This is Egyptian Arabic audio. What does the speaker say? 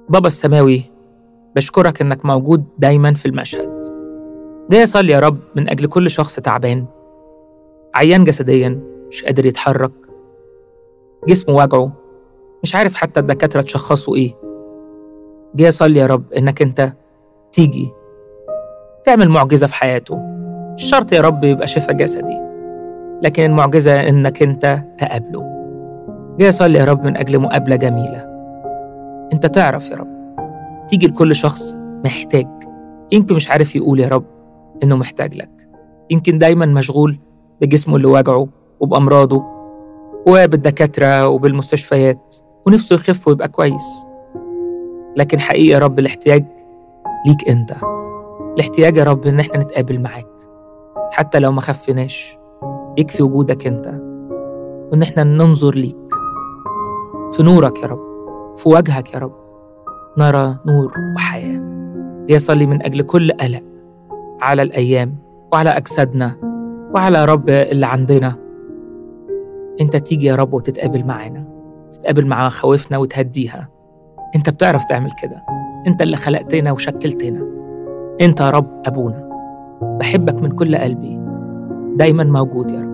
بابا السماوي بشكرك إنك موجود دايما في المشهد جاي أصلي يا رب من أجل كل شخص تعبان عيان جسديا مش قادر يتحرك جسمه وجعه مش عارف حتى الدكاترة تشخصوا إيه جاي أصلي يا رب إنك أنت تيجي تعمل معجزة في حياته مش شرط يا رب يبقى شفاء جسدي لكن المعجزة إنك أنت تقابله جاي أصلي يا رب من أجل مقابلة جميلة أنت تعرف يا رب تيجي لكل شخص محتاج يمكن مش عارف يقول يا رب إنه محتاج لك يمكن دايما مشغول بجسمه اللي وجعه وبأمراضه وبالدكاترة وبالمستشفيات ونفسه يخف ويبقى كويس لكن حقيقي يا رب الاحتياج ليك أنت الاحتياج يا رب إن احنا نتقابل معاك حتى لو ما خفناش يكفي وجودك أنت وإن احنا ننظر ليك في نورك يا رب في وجهك يا رب نرى نور وحياة يصلي من أجل كل قلق على الأيام وعلى أجسادنا وعلى رب اللي عندنا أنت تيجي يا رب وتتقابل معانا تتقابل مع خوفنا وتهديها أنت بتعرف تعمل كده أنت اللي خلقتنا وشكلتنا أنت يا رب أبونا بحبك من كل قلبي دايما موجود يا رب